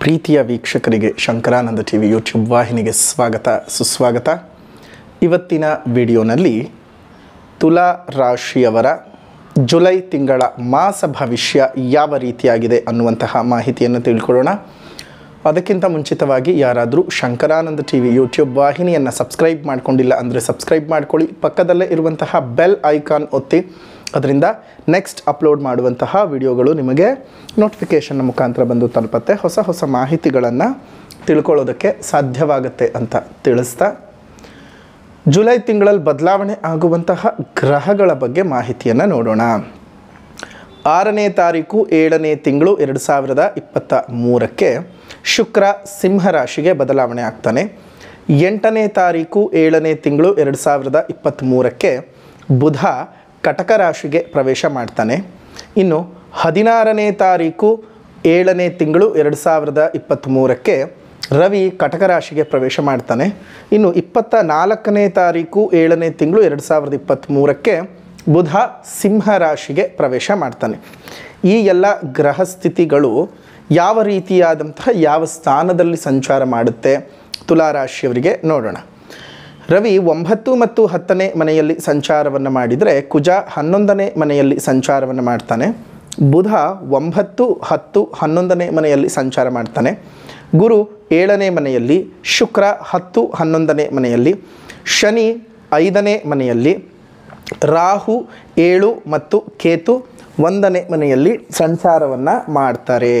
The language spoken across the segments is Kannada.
ಪ್ರೀತಿಯ ವೀಕ್ಷಕರಿಗೆ ಶಂಕರಾನಂದ ಟಿ ವಿ ಯೂಟ್ಯೂಬ್ ವಾಹಿನಿಗೆ ಸ್ವಾಗತ ಸುಸ್ವಾಗತ ಇವತ್ತಿನ ವಿಡಿಯೋನಲ್ಲಿ ತುಲಾ ರಾಶಿಯವರ ಜುಲೈ ತಿಂಗಳ ಮಾಸ ಭವಿಷ್ಯ ಯಾವ ರೀತಿಯಾಗಿದೆ ಅನ್ನುವಂತಹ ಮಾಹಿತಿಯನ್ನು ತಿಳ್ಕೊಳ್ಳೋಣ ಅದಕ್ಕಿಂತ ಮುಂಚಿತವಾಗಿ ಯಾರಾದರೂ ಶಂಕರಾನಂದ ಟಿ ವಿ ಯೂಟ್ಯೂಬ್ ವಾಹಿನಿಯನ್ನು ಸಬ್ಸ್ಕ್ರೈಬ್ ಮಾಡ್ಕೊಂಡಿಲ್ಲ ಅಂದರೆ ಸಬ್ಸ್ಕ್ರೈಬ್ ಮಾಡ್ಕೊಳ್ಳಿ ಪಕ್ಕದಲ್ಲೇ ಇರುವಂತಹ ಬೆಲ್ ಐಕಾನ್ ಒತ್ತಿ ಅದರಿಂದ ನೆಕ್ಸ್ಟ್ ಅಪ್ಲೋಡ್ ಮಾಡುವಂತಹ ವಿಡಿಯೋಗಳು ನಿಮಗೆ ನೋಟಿಫಿಕೇಷನ್ನ ಮುಖಾಂತರ ಬಂದು ತಲುಪತ್ತೆ ಹೊಸ ಹೊಸ ಮಾಹಿತಿಗಳನ್ನು ತಿಳ್ಕೊಳ್ಳೋದಕ್ಕೆ ಸಾಧ್ಯವಾಗುತ್ತೆ ಅಂತ ತಿಳಿಸ್ತಾ ಜುಲೈ ತಿಂಗಳಲ್ಲಿ ಬದಲಾವಣೆ ಆಗುವಂತಹ ಗ್ರಹಗಳ ಬಗ್ಗೆ ಮಾಹಿತಿಯನ್ನು ನೋಡೋಣ ಆರನೇ ತಾರೀಕು ಏಳನೇ ತಿಂಗಳು ಎರಡು ಸಾವಿರದ ಇಪ್ಪತ್ತ ಮೂರಕ್ಕೆ ಶುಕ್ರ ಸಿಂಹ ರಾಶಿಗೆ ಬದಲಾವಣೆ ಆಗ್ತಾನೆ ಎಂಟನೇ ತಾರೀಕು ಏಳನೇ ತಿಂಗಳು ಎರಡು ಸಾವಿರದ ಇಪ್ಪತ್ತ್ಮೂರಕ್ಕೆ ಬುಧ ಕಟಕ ರಾಶಿಗೆ ಪ್ರವೇಶ ಮಾಡ್ತಾನೆ ಇನ್ನು ಹದಿನಾರನೇ ತಾರೀಕು ಏಳನೇ ತಿಂಗಳು ಎರಡು ಸಾವಿರದ ಇಪ್ಪತ್ತ್ಮೂರಕ್ಕೆ ರವಿ ಕಟಕ ರಾಶಿಗೆ ಪ್ರವೇಶ ಮಾಡ್ತಾನೆ ಇನ್ನು ಇಪ್ಪತ್ತ ನಾಲ್ಕನೇ ತಾರೀಕು ಏಳನೇ ತಿಂಗಳು ಎರಡು ಸಾವಿರದ ಇಪ್ಪತ್ತ್ಮೂರಕ್ಕೆ ಬುಧ ಸಿಂಹ ರಾಶಿಗೆ ಪ್ರವೇಶ ಮಾಡ್ತಾನೆ ಈ ಎಲ್ಲ ಗ್ರಹ ಸ್ಥಿತಿಗಳು ಯಾವ ರೀತಿಯಾದಂತಹ ಯಾವ ಸ್ಥಾನದಲ್ಲಿ ಸಂಚಾರ ಮಾಡುತ್ತೆ ತುಲಾರಾಶಿಯವರಿಗೆ ನೋಡೋಣ ರವಿ ಒಂಬತ್ತು ಮತ್ತು ಹತ್ತನೇ ಮನೆಯಲ್ಲಿ ಸಂಚಾರವನ್ನು ಮಾಡಿದರೆ ಕುಜ ಹನ್ನೊಂದನೇ ಮನೆಯಲ್ಲಿ ಸಂಚಾರವನ್ನು ಮಾಡ್ತಾನೆ ಬುಧ ಒಂಬತ್ತು ಹತ್ತು ಹನ್ನೊಂದನೇ ಮನೆಯಲ್ಲಿ ಸಂಚಾರ ಮಾಡ್ತಾನೆ ಗುರು ಏಳನೇ ಮನೆಯಲ್ಲಿ ಶುಕ್ರ ಹತ್ತು ಹನ್ನೊಂದನೇ ಮನೆಯಲ್ಲಿ ಶನಿ ಐದನೇ ಮನೆಯಲ್ಲಿ ರಾಹು ಏಳು ಮತ್ತು ಕೇತು ಒಂದನೇ ಮನೆಯಲ್ಲಿ ಸಂಚಾರವನ್ನು ಮಾಡ್ತಾರೆ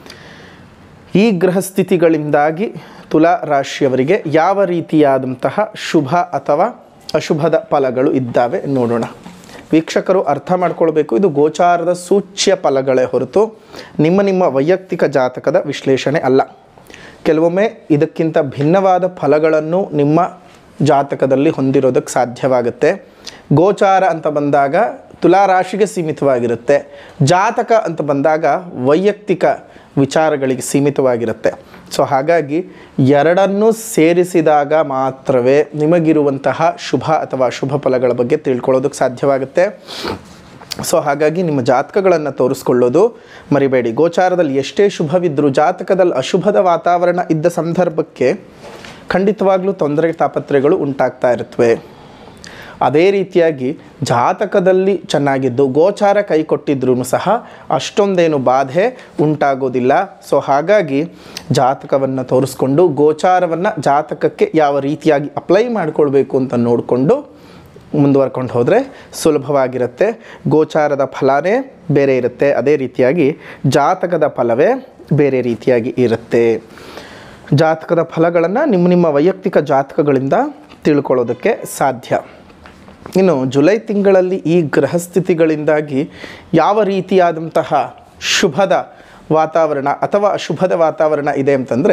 ಈ ಗ್ರಹ ಸ್ಥಿತಿಗಳಿಂದಾಗಿ ತುಲಾ ರಾಶಿಯವರಿಗೆ ಯಾವ ರೀತಿಯಾದಂತಹ ಶುಭ ಅಥವಾ ಅಶುಭದ ಫಲಗಳು ಇದ್ದಾವೆ ನೋಡೋಣ ವೀಕ್ಷಕರು ಅರ್ಥ ಮಾಡ್ಕೊಳ್ಬೇಕು ಇದು ಗೋಚಾರದ ಸೂಚ್ಯ ಫಲಗಳೇ ಹೊರತು ನಿಮ್ಮ ನಿಮ್ಮ ವೈಯಕ್ತಿಕ ಜಾತಕದ ವಿಶ್ಲೇಷಣೆ ಅಲ್ಲ ಕೆಲವೊಮ್ಮೆ ಇದಕ್ಕಿಂತ ಭಿನ್ನವಾದ ಫಲಗಳನ್ನು ನಿಮ್ಮ ಜಾತಕದಲ್ಲಿ ಹೊಂದಿರೋದಕ್ಕೆ ಸಾಧ್ಯವಾಗುತ್ತೆ ಗೋಚಾರ ಅಂತ ಬಂದಾಗ ತುಲಾರಾಶಿಗೆ ಸೀಮಿತವಾಗಿರುತ್ತೆ ಜಾತಕ ಅಂತ ಬಂದಾಗ ವೈಯಕ್ತಿಕ ವಿಚಾರಗಳಿಗೆ ಸೀಮಿತವಾಗಿರುತ್ತೆ ಸೊ ಹಾಗಾಗಿ ಎರಡನ್ನೂ ಸೇರಿಸಿದಾಗ ಮಾತ್ರವೇ ನಿಮಗಿರುವಂತಹ ಶುಭ ಅಥವಾ ಅಶುಭ ಫಲಗಳ ಬಗ್ಗೆ ತಿಳ್ಕೊಳ್ಳೋದಕ್ಕೆ ಸಾಧ್ಯವಾಗುತ್ತೆ ಸೊ ಹಾಗಾಗಿ ನಿಮ್ಮ ಜಾತಕಗಳನ್ನು ತೋರಿಸ್ಕೊಳ್ಳೋದು ಮರಿಬೇಡಿ ಗೋಚಾರದಲ್ಲಿ ಎಷ್ಟೇ ಶುಭವಿದ್ದರೂ ಜಾತಕದಲ್ಲಿ ಅಶುಭದ ವಾತಾವರಣ ಇದ್ದ ಸಂದರ್ಭಕ್ಕೆ ಖಂಡಿತವಾಗ್ಲೂ ತೊಂದರೆ ತಾಪತ್ರೆಗಳು ಉಂಟಾಗ್ತಾ ಇರುತ್ತವೆ ಅದೇ ರೀತಿಯಾಗಿ ಜಾತಕದಲ್ಲಿ ಚೆನ್ನಾಗಿದ್ದು ಗೋಚಾರ ಕೈ ಕೊಟ್ಟಿದ್ರೂ ಸಹ ಅಷ್ಟೊಂದೇನು ಬಾಧೆ ಉಂಟಾಗೋದಿಲ್ಲ ಸೊ ಹಾಗಾಗಿ ಜಾತಕವನ್ನು ತೋರಿಸ್ಕೊಂಡು ಗೋಚಾರವನ್ನು ಜಾತಕಕ್ಕೆ ಯಾವ ರೀತಿಯಾಗಿ ಅಪ್ಲೈ ಮಾಡಿಕೊಳ್ಬೇಕು ಅಂತ ನೋಡಿಕೊಂಡು ಮುಂದುವರ್ಕೊಂಡು ಹೋದರೆ ಸುಲಭವಾಗಿರುತ್ತೆ ಗೋಚಾರದ ಫಲನೇ ಬೇರೆ ಇರುತ್ತೆ ಅದೇ ರೀತಿಯಾಗಿ ಜಾತಕದ ಫಲವೇ ಬೇರೆ ರೀತಿಯಾಗಿ ಇರುತ್ತೆ ಜಾತಕದ ಫಲಗಳನ್ನು ನಿಮ್ಮ ನಿಮ್ಮ ವೈಯಕ್ತಿಕ ಜಾತಕಗಳಿಂದ ತಿಳ್ಕೊಳ್ಳೋದಕ್ಕೆ ಸಾಧ್ಯ ಇನ್ನು ಜುಲೈ ತಿಂಗಳಲ್ಲಿ ಈ ಗ್ರಹಸ್ಥಿತಿಗಳಿಂದಾಗಿ ಯಾವ ರೀತಿಯಾದಂತಹ ಶುಭದ ವಾತಾವರಣ ಅಥವಾ ಅಶುಭದ ವಾತಾವರಣ ಇದೆ ಅಂತಂದರೆ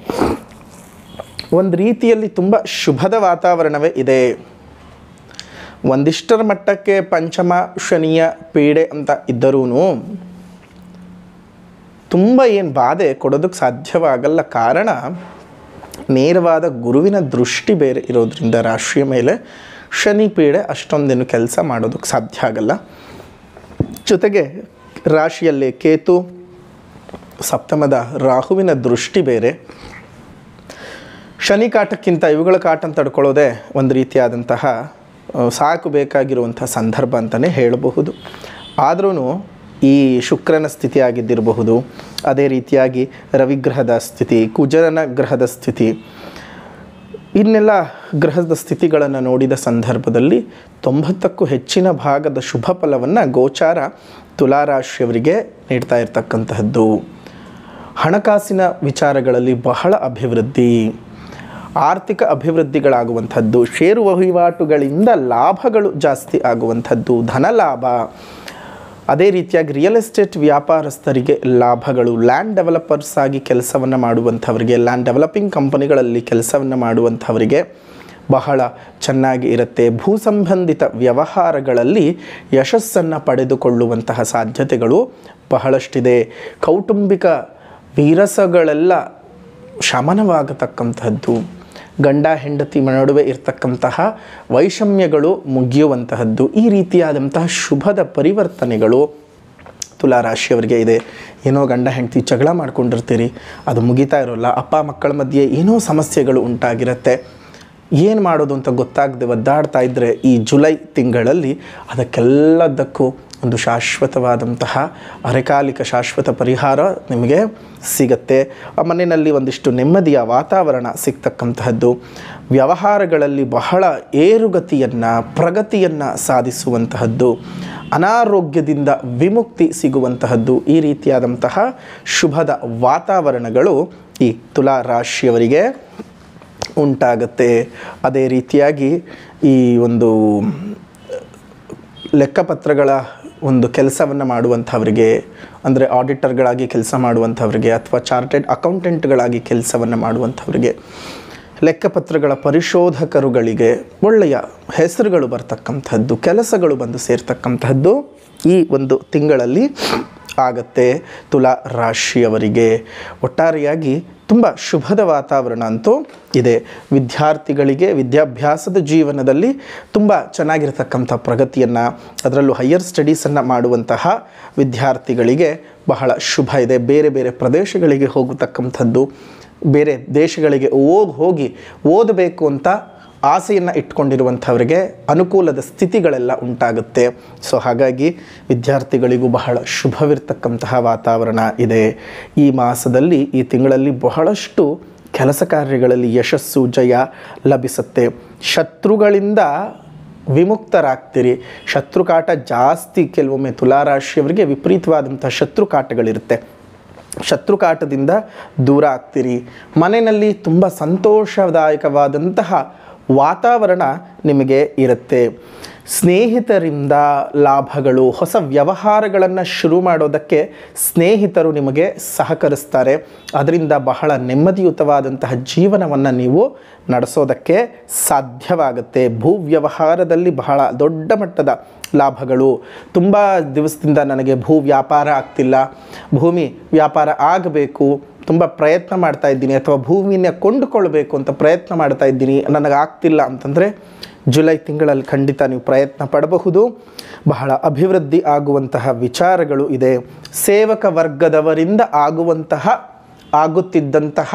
ಒಂದು ರೀತಿಯಲ್ಲಿ ತುಂಬ ಶುಭದ ವಾತಾವರಣವೇ ಇದೆ ಒಂದಿಷ್ಟರ ಮಟ್ಟಕ್ಕೆ ಪಂಚಮ ಶನಿಯ ಪೀಡೆ ಅಂತ ಇದ್ದರೂ ತುಂಬ ಏನು ಬಾಧೆ ಕೊಡೋದಕ್ಕೆ ಸಾಧ್ಯವಾಗಲ್ಲ ಕಾರಣ ನೇರವಾದ ಗುರುವಿನ ದೃಷ್ಟಿ ಬೇರೆ ಇರೋದ್ರಿಂದ ರಾಶಿಯ ಮೇಲೆ ಶನಿ ಪೀಡೆ ಅಷ್ಟೊಂದೇನು ಕೆಲಸ ಮಾಡೋದಕ್ಕೆ ಸಾಧ್ಯ ಆಗಲ್ಲ ಜೊತೆಗೆ ರಾಶಿಯಲ್ಲಿ ಕೇತು ಸಪ್ತಮದ ರಾಹುವಿನ ದೃಷ್ಟಿ ಬೇರೆ ಶನಿ ಕಾಟಕ್ಕಿಂತ ಇವುಗಳ ಕಾಟ ತಡ್ಕೊಳ್ಳೋದೇ ಒಂದು ರೀತಿಯಾದಂತಹ ಆ, ಸಾಕು ಬೇಕಾಗಿರುವಂಥ ಸಂದರ್ಭ ಅಂತಲೇ ಹೇಳಬಹುದು ಆದ್ರೂ ಈ ಶುಕ್ರನ ಸ್ಥಿತಿ ಆಗಿದ್ದಿರಬಹುದು ಅದೇ ರೀತಿಯಾಗಿ ರವಿಗ್ರಹದ ಸ್ಥಿತಿ ಕುಜರನ ಗ್ರಹದ ಸ್ಥಿತಿ ಇನ್ನೆಲ್ಲ ಗ್ರಹದ ಸ್ಥಿತಿಗಳನ್ನು ನೋಡಿದ ಸಂದರ್ಭದಲ್ಲಿ ತೊಂಬತ್ತಕ್ಕೂ ಹೆಚ್ಚಿನ ಭಾಗದ ಶುಭ ಫಲವನ್ನು ಗೋಚಾರ ತುಲಾರಾಶಿಯವರಿಗೆ ನೀಡ್ತಾ ಇರತಕ್ಕಂತಹದ್ದು ಹಣಕಾಸಿನ ವಿಚಾರಗಳಲ್ಲಿ ಬಹಳ ಅಭಿವೃದ್ಧಿ ಆರ್ಥಿಕ ಅಭಿವೃದ್ಧಿಗಳಾಗುವಂಥದ್ದು ಷೇರು ವಹಿವಾಟುಗಳಿಂದ ಲಾಭಗಳು ಜಾಸ್ತಿ ಆಗುವಂಥದ್ದು ಧನ ಲಾಭ ಅದೇ ರೀತಿಯಾಗಿ ರಿಯಲ್ ಎಸ್ಟೇಟ್ ವ್ಯಾಪಾರಸ್ಥರಿಗೆ ಲಾಭಗಳು ಲ್ಯಾಂಡ್ ಡೆವಲಪರ್ಸ್ ಆಗಿ ಕೆಲಸವನ್ನು ಮಾಡುವಂಥವರಿಗೆ ಲ್ಯಾಂಡ್ ಡೆವಲಪಿಂಗ್ ಕಂಪನಿಗಳಲ್ಲಿ ಕೆಲಸವನ್ನು ಮಾಡುವಂಥವರಿಗೆ ಬಹಳ ಚೆನ್ನಾಗಿ ಇರುತ್ತೆ ಭೂ ಸಂಬಂಧಿತ ವ್ಯವಹಾರಗಳಲ್ಲಿ ಯಶಸ್ಸನ್ನು ಪಡೆದುಕೊಳ್ಳುವಂತಹ ಸಾಧ್ಯತೆಗಳು ಬಹಳಷ್ಟಿದೆ ಕೌಟುಂಬಿಕ ವೀರಸಗಳೆಲ್ಲ ಶಮನವಾಗತಕ್ಕಂಥದ್ದು ಗಂಡ ಹೆಂಡತಿ ನಡುವೆ ಇರತಕ್ಕಂತಹ ವೈಷಮ್ಯಗಳು ಮುಗಿಯುವಂತಹದ್ದು ಈ ರೀತಿಯಾದಂತಹ ಶುಭದ ಪರಿವರ್ತನೆಗಳು ತುಲಾ ರಾಶಿಯವರಿಗೆ ಇದೆ ಏನೋ ಗಂಡ ಹೆಂಡತಿ ಜಗಳ ಮಾಡ್ಕೊಂಡಿರ್ತೀರಿ ಅದು ಮುಗಿತಾ ಇರೋಲ್ಲ ಅಪ್ಪ ಮಕ್ಕಳ ಮಧ್ಯೆ ಏನೋ ಸಮಸ್ಯೆಗಳು ಉಂಟಾಗಿರುತ್ತೆ ಏನು ಮಾಡೋದು ಅಂತ ಗೊತ್ತಾಗದೆ ಒದ್ದಾಡ್ತಾ ಇದ್ದರೆ ಈ ಜುಲೈ ತಿಂಗಳಲ್ಲಿ ಅದಕ್ಕೆಲ್ಲದಕ್ಕೂ ಒಂದು ಶಾಶ್ವತವಾದಂತಹ ಅರೆಕಾಲಿಕ ಶಾಶ್ವತ ಪರಿಹಾರ ನಿಮಗೆ ಸಿಗತ್ತೆ ಆ ಮನೆಯಲ್ಲಿ ಒಂದಿಷ್ಟು ನೆಮ್ಮದಿಯ ವಾತಾವರಣ ಸಿಗ್ತಕ್ಕಂತಹದ್ದು ವ್ಯವಹಾರಗಳಲ್ಲಿ ಬಹಳ ಏರುಗತಿಯನ್ನು ಪ್ರಗತಿಯನ್ನು ಸಾಧಿಸುವಂತಹದ್ದು ಅನಾರೋಗ್ಯದಿಂದ ವಿಮುಕ್ತಿ ಸಿಗುವಂತಹದ್ದು ಈ ರೀತಿಯಾದಂತಹ ಶುಭದ ವಾತಾವರಣಗಳು ಈ ತುಲಾ ರಾಶಿಯವರಿಗೆ ಉಂಟಾಗತ್ತೆ ಅದೇ ರೀತಿಯಾಗಿ ಈ ಒಂದು ಲೆಕ್ಕಪತ್ರಗಳ ಒಂದು ಕೆಲಸವನ್ನು ಮಾಡುವಂಥವರಿಗೆ ಅಂದರೆ ಆಡಿಟರ್ಗಳಾಗಿ ಕೆಲಸ ಮಾಡುವಂಥವ್ರಿಗೆ ಅಥವಾ ಚಾರ್ಟೆಡ್ ಅಕೌಂಟೆಂಟ್ಗಳಾಗಿ ಕೆಲಸವನ್ನು ಮಾಡುವಂಥವ್ರಿಗೆ ಲೆಕ್ಕಪತ್ರಗಳ ಪರಿಶೋಧಕರುಗಳಿಗೆ ಒಳ್ಳೆಯ ಹೆಸರುಗಳು ಬರ್ತಕ್ಕಂಥದ್ದು ಕೆಲಸಗಳು ಬಂದು ಸೇರ್ತಕ್ಕಂಥದ್ದು ಈ ಒಂದು ತಿಂಗಳಲ್ಲಿ ಆಗತ್ತೆ ತುಲಾ ರಾಶಿಯವರಿಗೆ ಒಟ್ಟಾರೆಯಾಗಿ ತುಂಬ ಶುಭದ ವಾತಾವರಣ ಅಂತೂ ಇದೆ ವಿದ್ಯಾರ್ಥಿಗಳಿಗೆ ವಿದ್ಯಾಭ್ಯಾಸದ ಜೀವನದಲ್ಲಿ ತುಂಬ ಚೆನ್ನಾಗಿರ್ತಕ್ಕಂಥ ಪ್ರಗತಿಯನ್ನು ಅದರಲ್ಲೂ ಹೈಯರ್ ಸ್ಟಡೀಸನ್ನು ಮಾಡುವಂತಹ ವಿದ್ಯಾರ್ಥಿಗಳಿಗೆ ಬಹಳ ಶುಭ ಇದೆ ಬೇರೆ ಬೇರೆ ಪ್ರದೇಶಗಳಿಗೆ ಹೋಗತಕ್ಕಂಥದ್ದು ಬೇರೆ ದೇಶಗಳಿಗೆ ಓದ್ ಹೋಗಿ ಓದಬೇಕು ಅಂತ ಆಸೆಯನ್ನು ಇಟ್ಕೊಂಡಿರುವಂಥವರಿಗೆ ಅನುಕೂಲದ ಸ್ಥಿತಿಗಳೆಲ್ಲ ಉಂಟಾಗುತ್ತೆ ಸೊ ಹಾಗಾಗಿ ವಿದ್ಯಾರ್ಥಿಗಳಿಗೂ ಬಹಳ ಶುಭವಿರ್ತಕ್ಕಂತಹ ವಾತಾವರಣ ಇದೆ ಈ ಮಾಸದಲ್ಲಿ ಈ ತಿಂಗಳಲ್ಲಿ ಬಹಳಷ್ಟು ಕೆಲಸ ಕಾರ್ಯಗಳಲ್ಲಿ ಯಶಸ್ಸು ಜಯ ಲಭಿಸುತ್ತೆ ಶತ್ರುಗಳಿಂದ ವಿಮುಕ್ತರಾಗ್ತೀರಿ ಶತ್ರುಕಾಟ ಜಾಸ್ತಿ ಕೆಲವೊಮ್ಮೆ ತುಲಾರಾಶಿಯವರಿಗೆ ವಿಪರೀತವಾದಂಥ ಶತ್ರುಕಾಟಗಳಿರುತ್ತೆ ಶತ್ರುಕಾಟದಿಂದ ದೂರ ಆಗ್ತೀರಿ ಮನೆಯಲ್ಲಿ ತುಂಬ ಸಂತೋಷದಾಯಕವಾದಂತಹ ವಾತಾವರಣ ನಿಮಗೆ ಇರುತ್ತೆ ಸ್ನೇಹಿತರಿಂದ ಲಾಭಗಳು ಹೊಸ ವ್ಯವಹಾರಗಳನ್ನು ಶುರು ಮಾಡೋದಕ್ಕೆ ಸ್ನೇಹಿತರು ನಿಮಗೆ ಸಹಕರಿಸ್ತಾರೆ ಅದರಿಂದ ಬಹಳ ನೆಮ್ಮದಿಯುತವಾದಂತಹ ಜೀವನವನ್ನು ನೀವು ನಡೆಸೋದಕ್ಕೆ ಸಾಧ್ಯವಾಗುತ್ತೆ ಭೂ ವ್ಯವಹಾರದಲ್ಲಿ ಬಹಳ ದೊಡ್ಡ ಮಟ್ಟದ ಲಾಭಗಳು ತುಂಬ ದಿವಸದಿಂದ ನನಗೆ ಭೂ ವ್ಯಾಪಾರ ಆಗ್ತಿಲ್ಲ ಭೂಮಿ ವ್ಯಾಪಾರ ಆಗಬೇಕು ತುಂಬ ಪ್ರಯತ್ನ ಮಾಡ್ತಾ ಇದ್ದೀನಿ ಅಥವಾ ಭೂಮಿನ ಕೊಂಡುಕೊಳ್ಬೇಕು ಅಂತ ಪ್ರಯತ್ನ ಮಾಡ್ತಾ ಇದ್ದೀನಿ ನನಗೆ ಆಗ್ತಿಲ್ಲ ಅಂತಂದರೆ ಜುಲೈ ತಿಂಗಳಲ್ಲಿ ಖಂಡಿತ ನೀವು ಪ್ರಯತ್ನ ಪಡಬಹುದು ಬಹಳ ಅಭಿವೃದ್ಧಿ ಆಗುವಂತಹ ವಿಚಾರಗಳು ಇದೆ ಸೇವಕ ವರ್ಗದವರಿಂದ ಆಗುವಂತಹ ಆಗುತ್ತಿದ್ದಂತಹ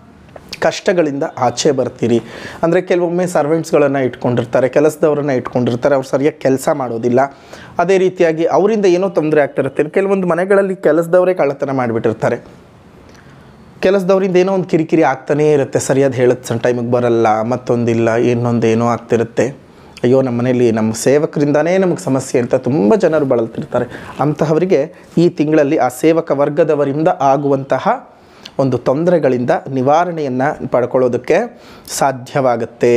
ಕಷ್ಟಗಳಿಂದ ಆಚೆ ಬರ್ತೀರಿ ಅಂದರೆ ಕೆಲವೊಮ್ಮೆ ಸರ್ವೆಂಟ್ಸ್ಗಳನ್ನು ಇಟ್ಕೊಂಡಿರ್ತಾರೆ ಕೆಲಸದವರನ್ನ ಇಟ್ಕೊಂಡಿರ್ತಾರೆ ಅವ್ರು ಸರಿಯಾಗಿ ಕೆಲಸ ಮಾಡೋದಿಲ್ಲ ಅದೇ ರೀತಿಯಾಗಿ ಅವರಿಂದ ಏನೋ ತೊಂದರೆ ಆಗ್ತಿರುತ್ತೆ ಕೆಲವೊಂದು ಮನೆಗಳಲ್ಲಿ ಕೆಲಸದವರೇ ಕಳ್ಳತನ ಮಾಡಿಬಿಟ್ಟಿರ್ತಾರೆ ಕೆಲಸದವರಿಂದ ಏನೋ ಒಂದು ಕಿರಿಕಿರಿ ಆಗ್ತಾನೇ ಇರುತ್ತೆ ಸರಿಯಾದ ಹೇಳೋದು ಸಣ್ಣ ಟೈಮಿಗೆ ಬರಲ್ಲ ಮತ್ತೊಂದಿಲ್ಲ ಇನ್ನೊಂದು ಏನೋ ಆಗ್ತಿರುತ್ತೆ ಅಯ್ಯೋ ನಮ್ಮ ಮನೇಲಿ ನಮ್ಮ ಸೇವಕರಿಂದನೇ ನಮಗೆ ಸಮಸ್ಯೆ ಅಂತ ತುಂಬ ಜನರು ಬಳಲ್ತಿರ್ತಾರೆ ಅಂತಹವರಿಗೆ ಈ ತಿಂಗಳಲ್ಲಿ ಆ ಸೇವಕ ವರ್ಗದವರಿಂದ ಆಗುವಂತಹ ಒಂದು ತೊಂದರೆಗಳಿಂದ ನಿವಾರಣೆಯನ್ನು ಪಡ್ಕೊಳ್ಳೋದಕ್ಕೆ ಸಾಧ್ಯವಾಗುತ್ತೆ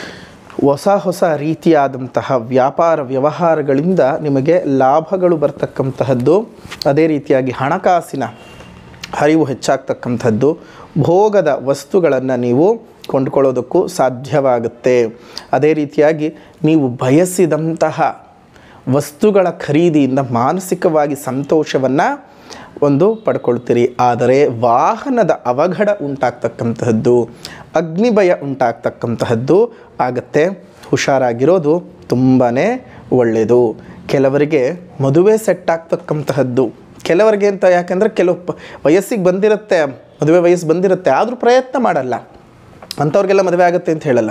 ಹೊಸ ಹೊಸ ರೀತಿಯಾದಂತಹ ವ್ಯಾಪಾರ ವ್ಯವಹಾರಗಳಿಂದ ನಿಮಗೆ ಲಾಭಗಳು ಬರ್ತಕ್ಕಂತಹದ್ದು ಅದೇ ರೀತಿಯಾಗಿ ಹಣಕಾಸಿನ ಹರಿವು ಹೆಚ್ಚಾಗ್ತಕ್ಕಂಥದ್ದು ಭೋಗದ ವಸ್ತುಗಳನ್ನು ನೀವು ಕೊಂಡ್ಕೊಳ್ಳೋದಕ್ಕೂ ಸಾಧ್ಯವಾಗುತ್ತೆ ಅದೇ ರೀತಿಯಾಗಿ ನೀವು ಬಯಸಿದಂತಹ ವಸ್ತುಗಳ ಖರೀದಿಯಿಂದ ಮಾನಸಿಕವಾಗಿ ಸಂತೋಷವನ್ನು ಒಂದು ಪಡ್ಕೊಳ್ತೀರಿ ಆದರೆ ವಾಹನದ ಅವಘಡ ಉಂಟಾಗ್ತಕ್ಕಂತಹದ್ದು ಅಗ್ನಿಭಯ ಉಂಟಾಗ್ತಕ್ಕಂತಹದ್ದು ಆಗತ್ತೆ ಹುಷಾರಾಗಿರೋದು ತುಂಬಾ ಒಳ್ಳೆಯದು ಕೆಲವರಿಗೆ ಮದುವೆ ಸೆಟ್ ಆಗ್ತಕ್ಕಂತಹದ್ದು ಕೆಲವರಿಗೆ ಅಂತ ಯಾಕೆಂದರೆ ಕೆಲವು ಪ ವಯಸ್ಸಿಗೆ ಬಂದಿರುತ್ತೆ ಮದುವೆ ವಯಸ್ಸು ಬಂದಿರುತ್ತೆ ಆದರೂ ಪ್ರಯತ್ನ ಮಾಡಲ್ಲ ಅಂಥವ್ರಿಗೆಲ್ಲ ಮದುವೆ ಆಗುತ್ತೆ ಅಂತ ಹೇಳಲ್ಲ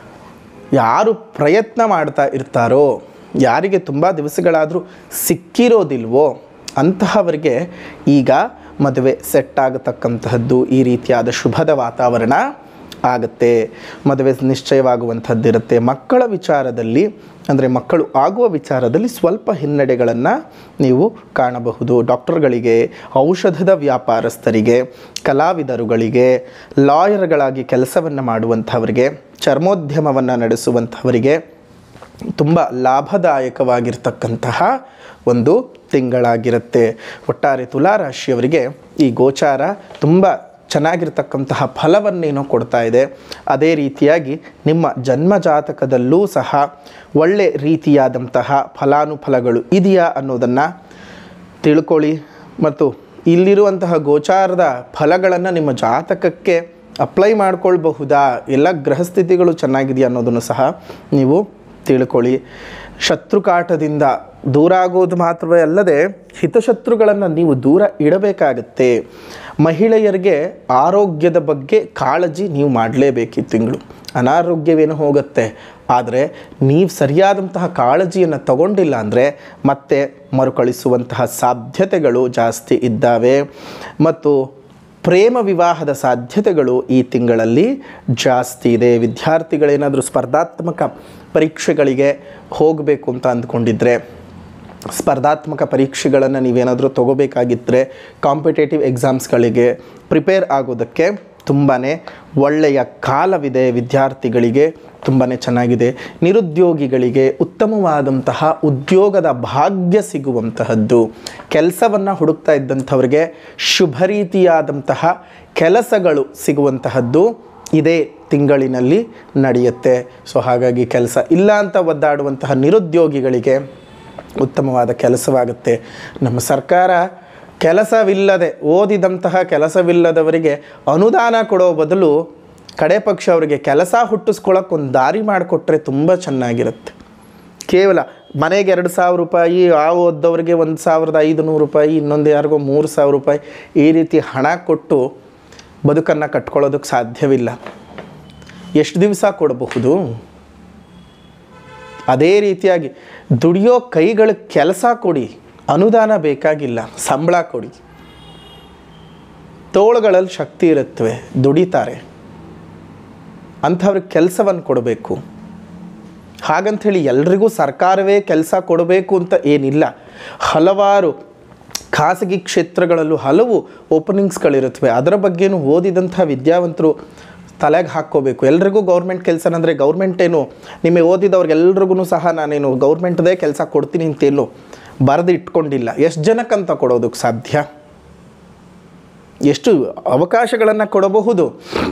ಯಾರು ಪ್ರಯತ್ನ ಮಾಡ್ತಾ ಇರ್ತಾರೋ ಯಾರಿಗೆ ತುಂಬ ದಿವಸಗಳಾದರೂ ಸಿಕ್ಕಿರೋದಿಲ್ವೋ ಅಂತಹವರಿಗೆ ಈಗ ಮದುವೆ ಸೆಟ್ ಆಗತಕ್ಕಂತಹದ್ದು ಈ ರೀತಿಯಾದ ಶುಭದ ವಾತಾವರಣ ಆಗುತ್ತೆ ಮದುವೆ ನಿಶ್ಚಯವಾಗುವಂಥದ್ದಿರುತ್ತೆ ಮಕ್ಕಳ ವಿಚಾರದಲ್ಲಿ ಅಂದರೆ ಮಕ್ಕಳು ಆಗುವ ವಿಚಾರದಲ್ಲಿ ಸ್ವಲ್ಪ ಹಿನ್ನಡೆಗಳನ್ನು ನೀವು ಕಾಣಬಹುದು ಡಾಕ್ಟರ್ಗಳಿಗೆ ಔಷಧದ ವ್ಯಾಪಾರಸ್ಥರಿಗೆ ಕಲಾವಿದರುಗಳಿಗೆ ಲಾಯರ್ಗಳಾಗಿ ಕೆಲಸವನ್ನು ಮಾಡುವಂಥವರಿಗೆ ಚರ್ಮೋದ್ಯಮವನ್ನು ನಡೆಸುವಂಥವರಿಗೆ ತುಂಬ ಲಾಭದಾಯಕವಾಗಿರ್ತಕ್ಕಂತಹ ಒಂದು ತಿಂಗಳಾಗಿರುತ್ತೆ ಒಟ್ಟಾರೆ ತುಲಾರಾಶಿಯವರಿಗೆ ಈ ಗೋಚಾರ ತುಂಬ ಚೆನ್ನಾಗಿರ್ತಕ್ಕಂತಹ ಫಲವನ್ನೇನೋ ಕೊಡ್ತಾ ಇದೆ ಅದೇ ರೀತಿಯಾಗಿ ನಿಮ್ಮ ಜನ್ಮ ಜಾತಕದಲ್ಲೂ ಸಹ ಒಳ್ಳೆ ರೀತಿಯಾದಂತಹ ಫಲಾನುಫಲಗಳು ಇದೆಯಾ ಅನ್ನೋದನ್ನು ತಿಳ್ಕೊಳ್ಳಿ ಮತ್ತು ಇಲ್ಲಿರುವಂತಹ ಗೋಚಾರದ ಫಲಗಳನ್ನು ನಿಮ್ಮ ಜಾತಕಕ್ಕೆ ಅಪ್ಲೈ ಮಾಡ್ಕೊಳ್ಬಹುದಾ ಎಲ್ಲ ಗ್ರಹಸ್ಥಿತಿಗಳು ಚೆನ್ನಾಗಿದೆಯಾ ಅನ್ನೋದನ್ನು ಸಹ ನೀವು ತಿಳ್ಕೊಳ್ಳಿ ಶತ್ರುಕಾಟದಿಂದ ದೂರ ಆಗೋದು ಮಾತ್ರವೇ ಅಲ್ಲದೆ ಹಿತಶತ್ರುಗಳನ್ನು ನೀವು ದೂರ ಇಡಬೇಕಾಗತ್ತೆ ಮಹಿಳೆಯರಿಗೆ ಆರೋಗ್ಯದ ಬಗ್ಗೆ ಕಾಳಜಿ ನೀವು ಮಾಡಲೇಬೇಕು ಈ ತಿಂಗಳು ಅನಾರೋಗ್ಯವೇನು ಹೋಗುತ್ತೆ ಆದರೆ ನೀವು ಸರಿಯಾದಂತಹ ಕಾಳಜಿಯನ್ನು ತಗೊಂಡಿಲ್ಲ ಅಂದರೆ ಮತ್ತೆ ಮರುಕಳಿಸುವಂತಹ ಸಾಧ್ಯತೆಗಳು ಜಾಸ್ತಿ ಇದ್ದಾವೆ ಮತ್ತು ಪ್ರೇಮ ವಿವಾಹದ ಸಾಧ್ಯತೆಗಳು ಈ ತಿಂಗಳಲ್ಲಿ ಜಾಸ್ತಿ ಇದೆ ವಿದ್ಯಾರ್ಥಿಗಳೇನಾದರೂ ಸ್ಪರ್ಧಾತ್ಮಕ ಪರೀಕ್ಷೆಗಳಿಗೆ ಹೋಗಬೇಕು ಅಂತ ಅಂದ್ಕೊಂಡಿದ್ರೆ ಸ್ಪರ್ಧಾತ್ಮಕ ಪರೀಕ್ಷೆಗಳನ್ನು ನೀವೇನಾದರೂ ತಗೋಬೇಕಾಗಿದ್ದರೆ ಕಾಂಪಿಟೇಟಿವ್ ಎಕ್ಸಾಮ್ಸ್ಗಳಿಗೆ ಪ್ರಿಪೇರ್ ಆಗೋದಕ್ಕೆ ತುಂಬಾ ಒಳ್ಳೆಯ ಕಾಲವಿದೆ ವಿದ್ಯಾರ್ಥಿಗಳಿಗೆ ತುಂಬಾ ಚೆನ್ನಾಗಿದೆ ನಿರುದ್ಯೋಗಿಗಳಿಗೆ ಉತ್ತಮವಾದಂತಹ ಉದ್ಯೋಗದ ಭಾಗ್ಯ ಸಿಗುವಂತಹದ್ದು ಕೆಲಸವನ್ನು ಹುಡುಕ್ತಾ ಇದ್ದಂಥವ್ರಿಗೆ ಶುಭ ರೀತಿಯಾದಂತಹ ಕೆಲಸಗಳು ಸಿಗುವಂತಹದ್ದು ಇದೇ ತಿಂಗಳಿನಲ್ಲಿ ನಡೆಯುತ್ತೆ ಸೊ ಹಾಗಾಗಿ ಕೆಲಸ ಇಲ್ಲ ಅಂತ ಒದ್ದಾಡುವಂತಹ ನಿರುದ್ಯೋಗಿಗಳಿಗೆ ಉತ್ತಮವಾದ ಕೆಲಸವಾಗುತ್ತೆ ನಮ್ಮ ಸರ್ಕಾರ ಕೆಲಸವಿಲ್ಲದೆ ಓದಿದಂತಹ ಕೆಲಸವಿಲ್ಲದವರಿಗೆ ಅನುದಾನ ಕೊಡೋ ಬದಲು ಕಡೆ ಪಕ್ಷ ಅವರಿಗೆ ಕೆಲಸ ಹುಟ್ಟಿಸ್ಕೊಳ್ಳೋಕೆ ಒಂದು ದಾರಿ ಮಾಡಿಕೊಟ್ರೆ ತುಂಬ ಚೆನ್ನಾಗಿರುತ್ತೆ ಕೇವಲ ಮನೆಗೆ ಎರಡು ಸಾವಿರ ರೂಪಾಯಿ ಆ ಓದ್ದವರಿಗೆ ಒಂದು ಸಾವಿರದ ಐದುನೂರು ರೂಪಾಯಿ ಇನ್ನೊಂದು ಯಾರಿಗೋ ಮೂರು ಸಾವಿರ ರೂಪಾಯಿ ಈ ರೀತಿ ಹಣ ಕೊಟ್ಟು ಬದುಕನ್ನು ಕಟ್ಕೊಳ್ಳೋದಕ್ಕೆ ಸಾಧ್ಯವಿಲ್ಲ ಎಷ್ಟು ದಿವಸ ಕೊಡಬಹುದು ಅದೇ ರೀತಿಯಾಗಿ ದುಡಿಯೋ ಕೈಗಳ ಕೆಲಸ ಕೊಡಿ ಅನುದಾನ ಬೇಕಾಗಿಲ್ಲ ಸಂಬಳ ಕೊಡಿ ತೋಳುಗಳಲ್ಲಿ ಶಕ್ತಿ ಇರುತ್ತವೆ ದುಡಿತಾರೆ ಅಂಥವ್ರಿಗೆ ಕೆಲಸವನ್ನು ಕೊಡಬೇಕು ಹಾಗಂಥೇಳಿ ಎಲ್ರಿಗೂ ಸರ್ಕಾರವೇ ಕೆಲಸ ಕೊಡಬೇಕು ಅಂತ ಏನಿಲ್ಲ ಹಲವಾರು ಖಾಸಗಿ ಕ್ಷೇತ್ರಗಳಲ್ಲೂ ಹಲವು ಓಪನಿಂಗ್ಸ್ಗಳಿರುತ್ತವೆ ಅದರ ಬಗ್ಗೆನೂ ಓದಿದಂಥ ವಿದ್ಯಾವಂತರು ತಲೆಗೆ ಹಾಕ್ಕೋಬೇಕು ಎಲ್ರಿಗೂ ಗೌರ್ಮೆಂಟ್ ಕೆಲಸ ಅಂದರೆ ಗೌರ್ಮೆಂಟ್ ಏನು ನಿಮಗೆ ಓದಿದವ್ರಿಗೆಲ್ರಿಗೂ ಸಹ ನಾನೇನು ಗೌರ್ಮೆಂಟ್ದೇ ಕೆಲಸ ಕೊಡ್ತೀನಿ ಅಂತೇನು ಬರೆದು ಇಟ್ಕೊಂಡಿಲ್ಲ ಎಷ್ಟು ಜನಕ್ಕಂತ ಕೊಡೋದಕ್ಕೆ ಸಾಧ್ಯ ಎಷ್ಟು ಅವಕಾಶಗಳನ್ನು ಕೊಡಬಹುದು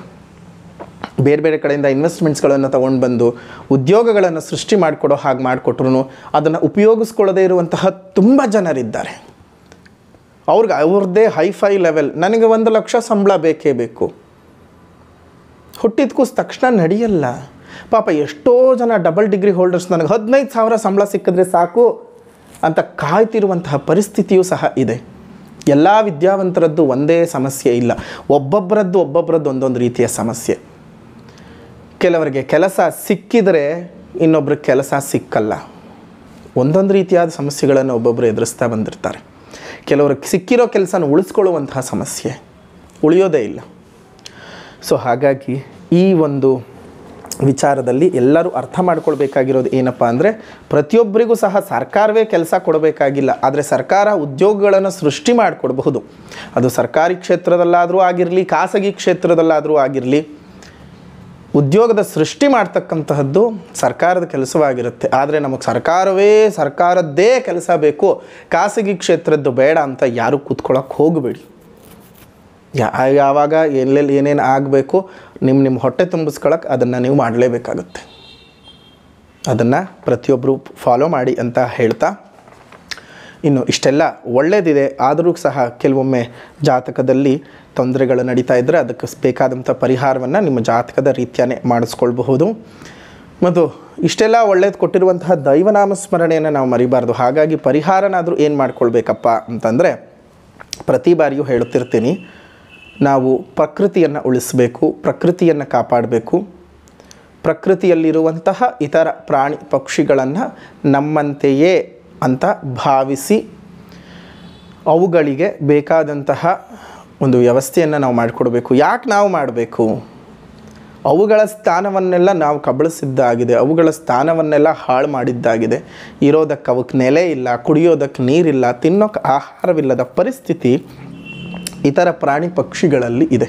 ಬೇರೆ ಬೇರೆ ಕಡೆಯಿಂದ ಇನ್ವೆಸ್ಟ್ಮೆಂಟ್ಸ್ಗಳನ್ನು ತೊಗೊಂಡು ಬಂದು ಉದ್ಯೋಗಗಳನ್ನು ಸೃಷ್ಟಿ ಮಾಡಿಕೊಡೋ ಹಾಗೆ ಮಾಡಿಕೊಟ್ರು ಅದನ್ನು ಉಪಯೋಗಿಸ್ಕೊಳ್ಳದೇ ಇರುವಂತಹ ತುಂಬ ಜನರಿದ್ದಾರೆ ಅವ್ರಿಗೆ ಅವ್ರದ್ದೇ ಹೈಫೈ ಲೆವೆಲ್ ನನಗೆ ಒಂದು ಲಕ್ಷ ಸಂಬಳ ಬೇಕೇ ಬೇಕು ಹುಟ್ಟಿದ ಕೂಸ್ ತಕ್ಷಣ ನಡೆಯಲ್ಲ ಪಾಪ ಎಷ್ಟೋ ಜನ ಡಬಲ್ ಡಿಗ್ರಿ ಹೋಲ್ಡರ್ಸ್ ನನಗೆ ಹದಿನೈದು ಸಾವಿರ ಸಂಬಳ ಸಿಕ್ಕಿದ್ರೆ ಸಾಕು ಅಂತ ಕಾಯ್ತಿರುವಂತಹ ಪರಿಸ್ಥಿತಿಯೂ ಸಹ ಇದೆ ಎಲ್ಲ ವಿದ್ಯಾವಂತರದ್ದು ಒಂದೇ ಸಮಸ್ಯೆ ಇಲ್ಲ ಒಬ್ಬೊಬ್ಬರದ್ದು ಒಬ್ಬೊಬ್ಬರದ್ದು ಒಂದೊಂದು ರೀತಿಯ ಸಮಸ್ಯೆ ಕೆಲವರಿಗೆ ಕೆಲಸ ಸಿಕ್ಕಿದರೆ ಇನ್ನೊಬ್ರಿಗೆ ಕೆಲಸ ಸಿಕ್ಕಲ್ಲ ಒಂದೊಂದು ರೀತಿಯಾದ ಸಮಸ್ಯೆಗಳನ್ನು ಒಬ್ಬೊಬ್ಬರು ಎದುರಿಸ್ತಾ ಬಂದಿರ್ತಾರೆ ಕೆಲವ್ರಿಗೆ ಸಿಕ್ಕಿರೋ ಕೆಲಸನ ಉಳಿಸ್ಕೊಳ್ಳುವಂತಹ ಸಮಸ್ಯೆ ಉಳಿಯೋದೇ ಇಲ್ಲ ಸೊ ಹಾಗಾಗಿ ಈ ಒಂದು ವಿಚಾರದಲ್ಲಿ ಎಲ್ಲರೂ ಅರ್ಥ ಮಾಡ್ಕೊಳ್ಬೇಕಾಗಿರೋದು ಏನಪ್ಪ ಅಂದರೆ ಪ್ರತಿಯೊಬ್ಬರಿಗೂ ಸಹ ಸರ್ಕಾರವೇ ಕೆಲಸ ಕೊಡಬೇಕಾಗಿಲ್ಲ ಆದರೆ ಸರ್ಕಾರ ಉದ್ಯೋಗಗಳನ್ನು ಸೃಷ್ಟಿ ಮಾಡಿಕೊಡಬಹುದು ಅದು ಸರ್ಕಾರಿ ಕ್ಷೇತ್ರದಲ್ಲಾದರೂ ಆಗಿರಲಿ ಖಾಸಗಿ ಕ್ಷೇತ್ರದಲ್ಲಾದರೂ ಆಗಿರಲಿ ಉದ್ಯೋಗದ ಸೃಷ್ಟಿ ಮಾಡ್ತಕ್ಕಂತಹದ್ದು ಸರ್ಕಾರದ ಕೆಲಸವಾಗಿರುತ್ತೆ ಆದರೆ ನಮಗೆ ಸರ್ಕಾರವೇ ಸರ್ಕಾರದ್ದೇ ಕೆಲಸ ಬೇಕು ಖಾಸಗಿ ಕ್ಷೇತ್ರದ್ದು ಬೇಡ ಅಂತ ಯಾರೂ ಕೂತ್ಕೊಳ್ಳೋಕೆ ಹೋಗಬೇಡಿ ಯಾ ಯಾವಾಗ ಎಲ್ಲೆಲ್ಲಿ ಏನೇನು ಆಗಬೇಕು ನಿಮ್ಮ ನಿಮ್ಮ ಹೊಟ್ಟೆ ತುಂಬಿಸ್ಕೊಳಕ್ಕೆ ಅದನ್ನು ನೀವು ಮಾಡಲೇಬೇಕಾಗುತ್ತೆ ಅದನ್ನು ಪ್ರತಿಯೊಬ್ಬರು ಫಾಲೋ ಮಾಡಿ ಅಂತ ಹೇಳ್ತಾ ಇನ್ನು ಇಷ್ಟೆಲ್ಲ ಒಳ್ಳೆಯದಿದೆ ಆದರೂ ಸಹ ಕೆಲವೊಮ್ಮೆ ಜಾತಕದಲ್ಲಿ ತೊಂದರೆಗಳು ನಡೀತಾ ಇದ್ದರೆ ಅದಕ್ಕೆ ಬೇಕಾದಂಥ ಪರಿಹಾರವನ್ನು ನಿಮ್ಮ ಜಾತಕದ ರೀತಿಯೇ ಮಾಡಿಸ್ಕೊಳ್ಬಹುದು ಮತ್ತು ಇಷ್ಟೆಲ್ಲ ಒಳ್ಳೇದು ಕೊಟ್ಟಿರುವಂತಹ ದೈವನಾಮ ಸ್ಮರಣೆಯನ್ನು ನಾವು ಮರಿಬಾರ್ದು ಹಾಗಾಗಿ ಪರಿಹಾರನಾದರೂ ಏನು ಮಾಡ್ಕೊಳ್ಬೇಕಪ್ಪ ಅಂತಂದರೆ ಪ್ರತಿ ಬಾರಿಯೂ ಹೇಳುತ್ತಿರ್ತೀನಿ ನಾವು ಪ್ರಕೃತಿಯನ್ನು ಉಳಿಸಬೇಕು ಪ್ರಕೃತಿಯನ್ನು ಕಾಪಾಡಬೇಕು ಪ್ರಕೃತಿಯಲ್ಲಿರುವಂತಹ ಇತರ ಪ್ರಾಣಿ ಪಕ್ಷಿಗಳನ್ನು ನಮ್ಮಂತೆಯೇ ಅಂತ ಭಾವಿಸಿ ಅವುಗಳಿಗೆ ಬೇಕಾದಂತಹ ಒಂದು ವ್ಯವಸ್ಥೆಯನ್ನು ನಾವು ಮಾಡಿಕೊಡ್ಬೇಕು ಯಾಕೆ ನಾವು ಮಾಡಬೇಕು ಅವುಗಳ ಸ್ಥಾನವನ್ನೆಲ್ಲ ನಾವು ಕಬಳಿಸಿದ್ದಾಗಿದೆ ಅವುಗಳ ಸ್ಥಾನವನ್ನೆಲ್ಲ ಹಾಳು ಮಾಡಿದ್ದಾಗಿದೆ ಇರೋದಕ್ಕೆ ಅವಕ್ಕೆ ನೆಲೆ ಇಲ್ಲ ಕುಡಿಯೋದಕ್ಕೆ ನೀರಿಲ್ಲ ತಿನ್ನೋಕ್ಕೆ ಆಹಾರವಿಲ್ಲದ ಪರಿಸ್ಥಿತಿ ಇತರ ಪ್ರಾಣಿ ಪಕ್ಷಿಗಳಲ್ಲಿ ಇದೆ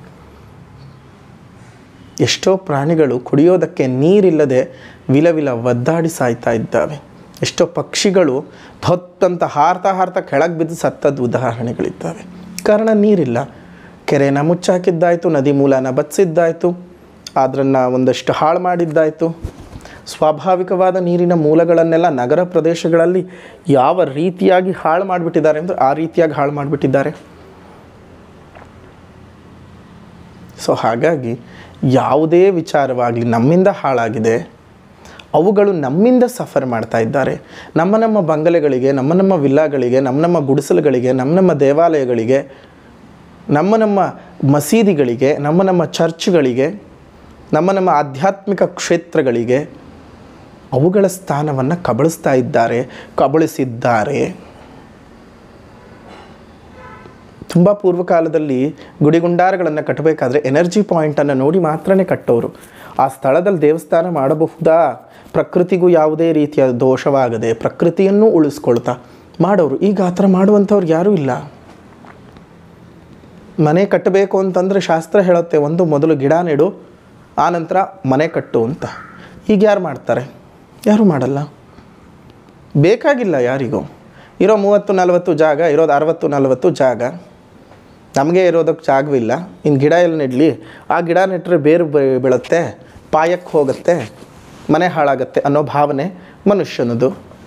ಎಷ್ಟೋ ಪ್ರಾಣಿಗಳು ಕುಡಿಯೋದಕ್ಕೆ ನೀರಿಲ್ಲದೆ ವಿಲವಿಲ ಒದ್ದಾಡಿ ಸಾಯ್ತಾ ಇದ್ದಾವೆ ಎಷ್ಟೋ ಪಕ್ಷಿಗಳು ಹೊತ್ತಂತ ಹಾರ್ತಾ ಹಾರ್ತಾ ಕೆಳಗೆ ಬಿದ್ದು ಸತ್ತದ್ದು ಉದಾಹರಣೆಗಳಿದ್ದಾವೆ ಕಾರಣ ನೀರಿಲ್ಲ ಕೆರೆನ ಮುಚ್ಚಾಕಿದ್ದಾಯಿತು ನದಿ ಮೂಲನ ಬಚ್ಚಿದ್ದಾಯಿತು ಅದನ್ನು ಒಂದಷ್ಟು ಹಾಳು ಮಾಡಿದ್ದಾಯಿತು ಸ್ವಾಭಾವಿಕವಾದ ನೀರಿನ ಮೂಲಗಳನ್ನೆಲ್ಲ ನಗರ ಪ್ರದೇಶಗಳಲ್ಲಿ ಯಾವ ರೀತಿಯಾಗಿ ಹಾಳು ಮಾಡಿಬಿಟ್ಟಿದ್ದಾರೆ ಅಂದರೆ ಆ ರೀತಿಯಾಗಿ ಹಾಳು ಮಾಡಿಬಿಟ್ಟಿದ್ದಾರೆ ಸೊ ಹಾಗಾಗಿ ಯಾವುದೇ ವಿಚಾರವಾಗಲಿ ನಮ್ಮಿಂದ ಹಾಳಾಗಿದೆ ಅವುಗಳು ನಮ್ಮಿಂದ ಸಫರ್ ಮಾಡ್ತಾ ಇದ್ದಾರೆ ನಮ್ಮ ನಮ್ಮ ಬಂಗಲೆಗಳಿಗೆ ನಮ್ಮ ನಮ್ಮ ವಿಲ್ಲಾಗಳಿಗೆ ನಮ್ಮ ನಮ್ಮ ಗುಡಿಸಲುಗಳಿಗೆ ನಮ್ಮ ನಮ್ಮ ದೇವಾಲಯಗಳಿಗೆ ನಮ್ಮ ನಮ್ಮ ಮಸೀದಿಗಳಿಗೆ ನಮ್ಮ ನಮ್ಮ ಚರ್ಚ್ಗಳಿಗೆ ನಮ್ಮ ನಮ್ಮ ಆಧ್ಯಾತ್ಮಿಕ ಕ್ಷೇತ್ರಗಳಿಗೆ ಅವುಗಳ ಸ್ಥಾನವನ್ನು ಕಬಳಿಸ್ತಾ ಇದ್ದಾರೆ ಕಬಳಿಸಿದ್ದಾರೆ ತುಂಬ ಪೂರ್ವಕಾಲದಲ್ಲಿ ಗುಡಿಗುಂಡಾರಗಳನ್ನು ಕಟ್ಟಬೇಕಾದ್ರೆ ಎನರ್ಜಿ ಪಾಯಿಂಟನ್ನು ನೋಡಿ ಮಾತ್ರನೇ ಕಟ್ಟೋರು ಆ ಸ್ಥಳದಲ್ಲಿ ದೇವಸ್ಥಾನ ಮಾಡಬಹುದಾ ಪ್ರಕೃತಿಗೂ ಯಾವುದೇ ರೀತಿಯ ದೋಷವಾಗದೆ ಪ್ರಕೃತಿಯನ್ನು ಉಳಿಸ್ಕೊಳ್ತಾ ಮಾಡೋರು ಈಗ ಆ ಥರ ಮಾಡುವಂಥವ್ರು ಯಾರೂ ಇಲ್ಲ ಮನೆ ಕಟ್ಟಬೇಕು ಅಂತಂದರೆ ಶಾಸ್ತ್ರ ಹೇಳುತ್ತೆ ಒಂದು ಮೊದಲು ಗಿಡ ನೆಡು ಆನಂತರ ಮನೆ ಕಟ್ಟು ಅಂತ ಈಗ ಯಾರು ಮಾಡ್ತಾರೆ ಯಾರೂ ಮಾಡಲ್ಲ ಬೇಕಾಗಿಲ್ಲ ಯಾರಿಗೂ ಇರೋ ಮೂವತ್ತು ನಲವತ್ತು ಜಾಗ ಇರೋದು ಅರವತ್ತು ನಲವತ್ತು ಜಾಗ ನಮಗೆ ಇರೋದಕ್ಕೆ ಜಾಗವಿಲ್ಲ ಇನ್ನು ಗಿಡ ಎಲ್ಲಿ ನೆಡಲಿ ಆ ಗಿಡ ನೆಟ್ಟರೆ ಬೇರು ಬೆ- ಬೀಳುತ್ತೆ ಪಾಯಕ್ಕೆ ಹೋಗುತ್ತೆ ಮನೆ ಹಾಳಾಗತ್ತೆ ಅನ್ನೋ ಭಾವನೆ ಮನುಷ್ಯನದು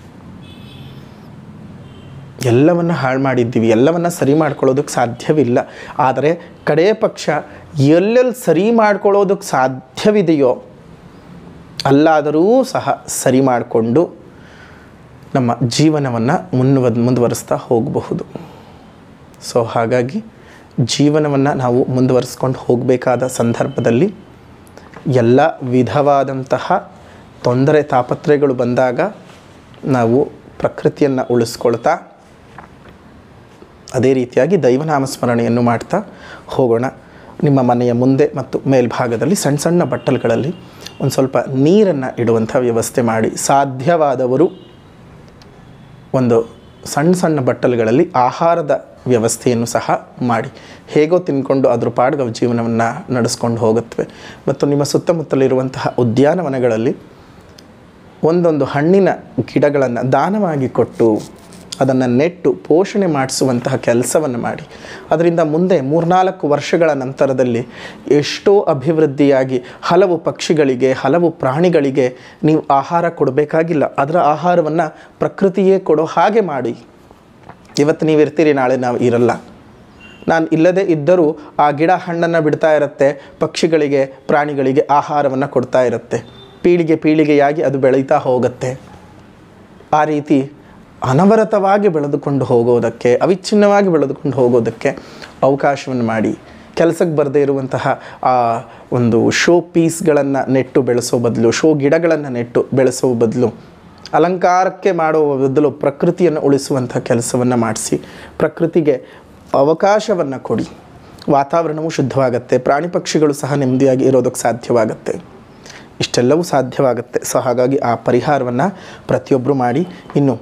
ಎಲ್ಲವನ್ನ ಹಾಳು ಮಾಡಿದ್ದೀವಿ ಎಲ್ಲವನ್ನ ಸರಿ ಮಾಡ್ಕೊಳ್ಳೋದಕ್ಕೆ ಸಾಧ್ಯವಿಲ್ಲ ಆದರೆ ಕಡೇ ಪಕ್ಷ ಎಲ್ಲೆಲ್ಲಿ ಸರಿ ಮಾಡ್ಕೊಳ್ಳೋದಕ್ಕೆ ಸಾಧ್ಯವಿದೆಯೋ ಅಲ್ಲಾದರೂ ಸಹ ಸರಿ ಮಾಡಿಕೊಂಡು ನಮ್ಮ ಜೀವನವನ್ನು ಮುನ್ವ ಮುಂದುವರಿಸ್ತಾ ಹೋಗಬಹುದು ಸೊ ಹಾಗಾಗಿ ಜೀವನವನ್ನು ನಾವು ಮುಂದುವರಿಸ್ಕೊಂಡು ಹೋಗಬೇಕಾದ ಸಂದರ್ಭದಲ್ಲಿ ಎಲ್ಲ ವಿಧವಾದಂತಹ ತೊಂದರೆ ತಾಪತ್ರೆಗಳು ಬಂದಾಗ ನಾವು ಪ್ರಕೃತಿಯನ್ನು ಉಳಿಸ್ಕೊಳ್ತಾ ಅದೇ ರೀತಿಯಾಗಿ ದೈವನಾಮಸ್ಮರಣೆಯನ್ನು ಮಾಡ್ತಾ ಹೋಗೋಣ ನಿಮ್ಮ ಮನೆಯ ಮುಂದೆ ಮತ್ತು ಮೇಲ್ಭಾಗದಲ್ಲಿ ಸಣ್ಣ ಸಣ್ಣ ಬಟ್ಟಲುಗಳಲ್ಲಿ ಒಂದು ಸ್ವಲ್ಪ ನೀರನ್ನು ಇಡುವಂಥ ವ್ಯವಸ್ಥೆ ಮಾಡಿ ಸಾಧ್ಯವಾದವರು ಒಂದು ಸಣ್ಣ ಸಣ್ಣ ಬಟ್ಟಲುಗಳಲ್ಲಿ ಆಹಾರದ ವ್ಯವಸ್ಥೆಯನ್ನು ಸಹ ಮಾಡಿ ಹೇಗೋ ತಿನ್ಕೊಂಡು ಅದ್ರ ಪಾಡ್ಗೆ ಅವು ಜೀವನವನ್ನು ನಡೆಸ್ಕೊಂಡು ಹೋಗುತ್ತವೆ ಮತ್ತು ನಿಮ್ಮ ಸುತ್ತಮುತ್ತಲಿರುವಂತಹ ಉದ್ಯಾನವನಗಳಲ್ಲಿ ಒಂದೊಂದು ಹಣ್ಣಿನ ಗಿಡಗಳನ್ನು ದಾನವಾಗಿ ಕೊಟ್ಟು ಅದನ್ನು ನೆಟ್ಟು ಪೋಷಣೆ ಮಾಡಿಸುವಂತಹ ಕೆಲಸವನ್ನು ಮಾಡಿ ಅದರಿಂದ ಮುಂದೆ ಮೂರ್ನಾಲ್ಕು ವರ್ಷಗಳ ನಂತರದಲ್ಲಿ ಎಷ್ಟೋ ಅಭಿವೃದ್ಧಿಯಾಗಿ ಹಲವು ಪಕ್ಷಿಗಳಿಗೆ ಹಲವು ಪ್ರಾಣಿಗಳಿಗೆ ನೀವು ಆಹಾರ ಕೊಡಬೇಕಾಗಿಲ್ಲ ಅದರ ಆಹಾರವನ್ನು ಪ್ರಕೃತಿಯೇ ಕೊಡೋ ಹಾಗೆ ಮಾಡಿ ಇವತ್ತು ನೀವು ಇರ್ತೀರಿ ನಾಳೆ ನಾವು ಇರಲ್ಲ ನಾನು ಇಲ್ಲದೆ ಇದ್ದರೂ ಆ ಗಿಡ ಹಣ್ಣನ್ನು ಬಿಡ್ತಾ ಇರುತ್ತೆ ಪಕ್ಷಿಗಳಿಗೆ ಪ್ರಾಣಿಗಳಿಗೆ ಆಹಾರವನ್ನು ಕೊಡ್ತಾ ಇರುತ್ತೆ ಪೀಳಿಗೆ ಪೀಳಿಗೆಯಾಗಿ ಅದು ಬೆಳೀತಾ ಹೋಗುತ್ತೆ ಆ ರೀತಿ ಅನವರತವಾಗಿ ಬೆಳೆದುಕೊಂಡು ಹೋಗೋದಕ್ಕೆ ಅವಿಚ್ಛಿನ್ನವಾಗಿ ಬೆಳೆದುಕೊಂಡು ಹೋಗೋದಕ್ಕೆ ಅವಕಾಶವನ್ನು ಮಾಡಿ ಕೆಲಸಕ್ಕೆ ಬರದೇ ಇರುವಂತಹ ಆ ಒಂದು ಶೋ ಪೀಸ್ಗಳನ್ನು ನೆಟ್ಟು ಬೆಳೆಸೋ ಬದಲು ಶೋ ಗಿಡಗಳನ್ನು ನೆಟ್ಟು ಬೆಳೆಸೋ ಬದಲು ಅಲಂಕಾರಕ್ಕೆ ಮಾಡುವ ಬದಲು ಪ್ರಕೃತಿಯನ್ನು ಉಳಿಸುವಂಥ ಕೆಲಸವನ್ನು ಮಾಡಿಸಿ ಪ್ರಕೃತಿಗೆ ಅವಕಾಶವನ್ನು ಕೊಡಿ ವಾತಾವರಣವು ಶುದ್ಧವಾಗುತ್ತೆ ಪ್ರಾಣಿ ಪಕ್ಷಿಗಳು ಸಹ ನೆಮ್ಮದಿಯಾಗಿ ಇರೋದಕ್ಕೆ ಸಾಧ್ಯವಾಗುತ್ತೆ ಇಷ್ಟೆಲ್ಲವೂ ಸಾಧ್ಯವಾಗುತ್ತೆ ಸೊ ಹಾಗಾಗಿ ಆ ಪರಿಹಾರವನ್ನು ಪ್ರತಿಯೊಬ್ಬರು ಮಾಡಿ ಇನ್ನು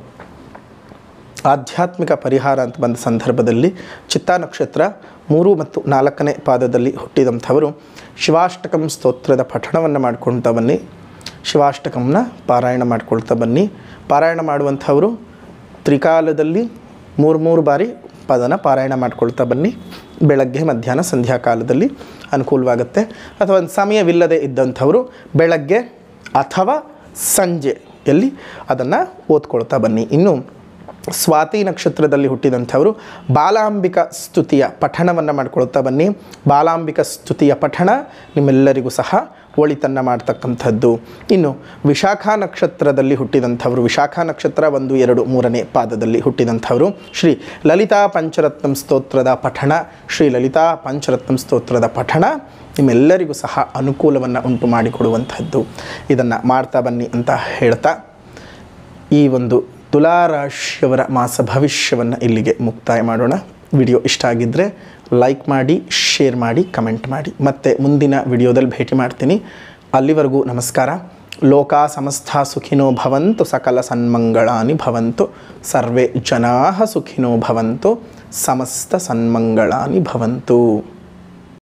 ಆಧ್ಯಾತ್ಮಿಕ ಪರಿಹಾರ ಅಂತ ಬಂದ ಸಂದರ್ಭದಲ್ಲಿ ಚಿತ್ತಾ ನಕ್ಷತ್ರ ಮೂರು ಮತ್ತು ನಾಲ್ಕನೇ ಪಾದದಲ್ಲಿ ಹುಟ್ಟಿದಂಥವರು ಶಿವಾಷ್ಟಕಂ ಸ್ತೋತ್ರದ ಪಠಣವನ್ನು ಮಾಡ್ಕೊಳ್ತಾ ಬನ್ನಿ ಶಿವಾಷ್ಟಕಂನ ಪಾರಾಯಣ ಮಾಡ್ಕೊಳ್ತಾ ಬನ್ನಿ ಪಾರಾಯಣ ಮಾಡುವಂಥವರು ತ್ರಿಕಾಲದಲ್ಲಿ ಮೂರು ಮೂರು ಬಾರಿ ಪದನ ಪಾರಾಯಣ ಮಾಡ್ಕೊಳ್ತಾ ಬನ್ನಿ ಬೆಳಗ್ಗೆ ಮಧ್ಯಾಹ್ನ ಸಂಧ್ಯಾಕಾಲದಲ್ಲಿ ಅನುಕೂಲವಾಗುತ್ತೆ ಅಥವಾ ಒಂದು ಸಮಯವಿಲ್ಲದೆ ಇದ್ದಂಥವರು ಬೆಳಗ್ಗೆ ಅಥವಾ ಸಂಜೆಯಲ್ಲಿ ಅದನ್ನು ಓದ್ಕೊಳ್ತಾ ಬನ್ನಿ ಇನ್ನು ಸ್ವಾತಿ ನಕ್ಷತ್ರದಲ್ಲಿ ಹುಟ್ಟಿದಂಥವರು ಬಾಲಾಂಬಿಕ ಸ್ತುತಿಯ ಪಠಣವನ್ನು ಮಾಡ್ಕೊಳ್ತಾ ಬನ್ನಿ ಬಾಲಾಂಬಿಕ ಸ್ತುತಿಯ ಪಠಣ ನಿಮ್ಮೆಲ್ಲರಿಗೂ ಸಹ ಒಳಿತನ್ನು ಮಾಡ್ತಕ್ಕಂಥದ್ದು ಇನ್ನು ವಿಶಾಖ ನಕ್ಷತ್ರದಲ್ಲಿ ಹುಟ್ಟಿದಂಥವರು ವಿಶಾಖ ನಕ್ಷತ್ರ ಒಂದು ಎರಡು ಮೂರನೇ ಪಾದದಲ್ಲಿ ಹುಟ್ಟಿದಂಥವರು ಶ್ರೀ ಲಲಿತಾ ಪಂಚರತ್ನಂ ಸ್ತೋತ್ರದ ಪಠಣ ಶ್ರೀ ಲಲಿತಾ ಪಂಚರತ್ನಂ ಸ್ತೋತ್ರದ ಪಠಣ ನಿಮ್ಮೆಲ್ಲರಿಗೂ ಸಹ ಅನುಕೂಲವನ್ನು ಉಂಟು ಮಾಡಿಕೊಡುವಂಥದ್ದು ಇದನ್ನು ಮಾಡ್ತಾ ಬನ್ನಿ ಅಂತ ಹೇಳ್ತಾ ಈ ಒಂದು ತುಲಾರಾಶಿಯವರ ಮಾಸ ಭವಿಷ್ಯವನ್ನು ಇಲ್ಲಿಗೆ ಮುಕ್ತಾಯ ಮಾಡೋಣ ವಿಡಿಯೋ ಇಷ್ಟ ಆಗಿದ್ದರೆ ಲೈಕ್ ಮಾಡಿ ಶೇರ್ ಮಾಡಿ ಕಮೆಂಟ್ ಮಾಡಿ ಮತ್ತೆ ಮುಂದಿನ ವಿಡಿಯೋದಲ್ಲಿ ಭೇಟಿ ಮಾಡ್ತೀನಿ ಅಲ್ಲಿವರೆಗೂ ನಮಸ್ಕಾರ ಲೋಕ ಸಮಸ್ತ ಸುಖಿನೋ ಭವಂತು ಸಕಲ ಸನ್ಮಂಗಳಾನಿ ಭವಂತು ಸರ್ವೇ ಜನಾ ಸುಖಿನೋ ಭವಂತು ಸಮಸ್ತ ಸನ್ಮಂಗಳಾನಿ ಭವಂತು